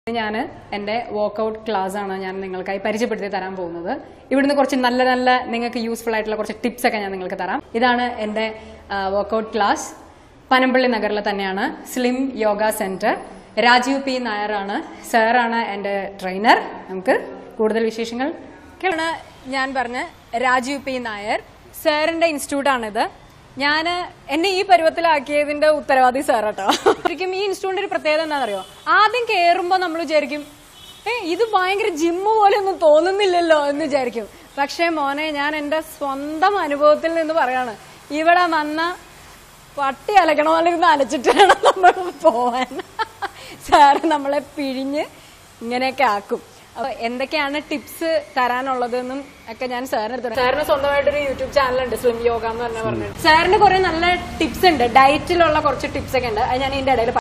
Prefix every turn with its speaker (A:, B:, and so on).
A: ഞാൻ എൻ്റെ workout class ആണ് ഞാൻ നിങ്ങൾക്കായി പരിചയപ്പെടുത്തി തരാൻ പോകുന്നത് ഇവിടുന്ന് കുറച്ച് നല്ല നല്ല നിങ്ങൾക്ക് യൂസ്ഫുൾ ആയിട്ടുള്ള കുറച്ച് ടിപ്സ് ഒക്കെ ഞാൻ നിങ്ങൾക്ക് തരാം ഇതാണ് എൻ്റെ വർക്കൗട്ട് ക്ലാസ് പനമ്പള്ളി നഗറിൽ തന്നെയാണ് slim yoga centre Rajeev P നായരാണ് സാറാണ് എൻ്റെ ട്രെയിനർ നമുക്ക് കൂടുതൽ വിശേഷങ്ങൾ കേൾക്കണ ഞാൻ പറഞ്ഞ രാജീവ് പി നായർ സാറിന്റെ ഇൻസ്റ്റിറ്റ്യൂട്ടാണിത് ഞാൻ എന്നെ ഈ പരുവത്തിലാക്കിയതിന്റെ ഉത്തരവാദി സാർ കേട്ടോ ശരിക്കും ഈ ഇൻസ്റ്റിറ്റ്യൂട്ടിന്റെ ഒരു പ്രത്യേകത എന്താണെന്നറിയോ ആദ്യം കയറുമ്പോൾ നമ്മൾ വിചാരിക്കും ഏ ഇത് ഭയങ്കര ജിമ്മ് പോലെ ഒന്നും തോന്നുന്നില്ലല്ലോ എന്ന് വിചാരിക്കും പക്ഷേ മോനെ ഞാൻ എന്റെ സ്വന്തം അനുഭവത്തിൽ നിന്ന് പറയാണ് ഇവിടെ വന്ന പട്ടി അലക്കണ പോലെ ഇരുന്ന് അലച്ചിട്ട് വേണം നമ്മൾ പോവാൻ സാറ് നമ്മളെ പിഴിഞ്ഞ് ഇങ്ങനെയൊക്കെ ആക്കും അപ്പൊ എന്തൊക്കെയാണ് ടിപ്സ് തരാനുള്ളതെന്നും ഒക്കെ ഞാൻ സാറിന് എടുത്തു സാറിന് സ്വന്തമായിട്ടൊരു യൂട്യൂബ് ചാനലുണ്ട് സ്ലിം യോഗ എന്ന് പറഞ്ഞ പറഞ്ഞു സാറിന് കുറെ നല്ല ടിപ്സ് ഉണ്ട് ഡയറ്റിലുള്ള കുറച്ച് ടിപ്സ് ഒക്കെ ഉണ്ട് അത് ഞാൻ ഇതിന്റെ ഇടയിൽ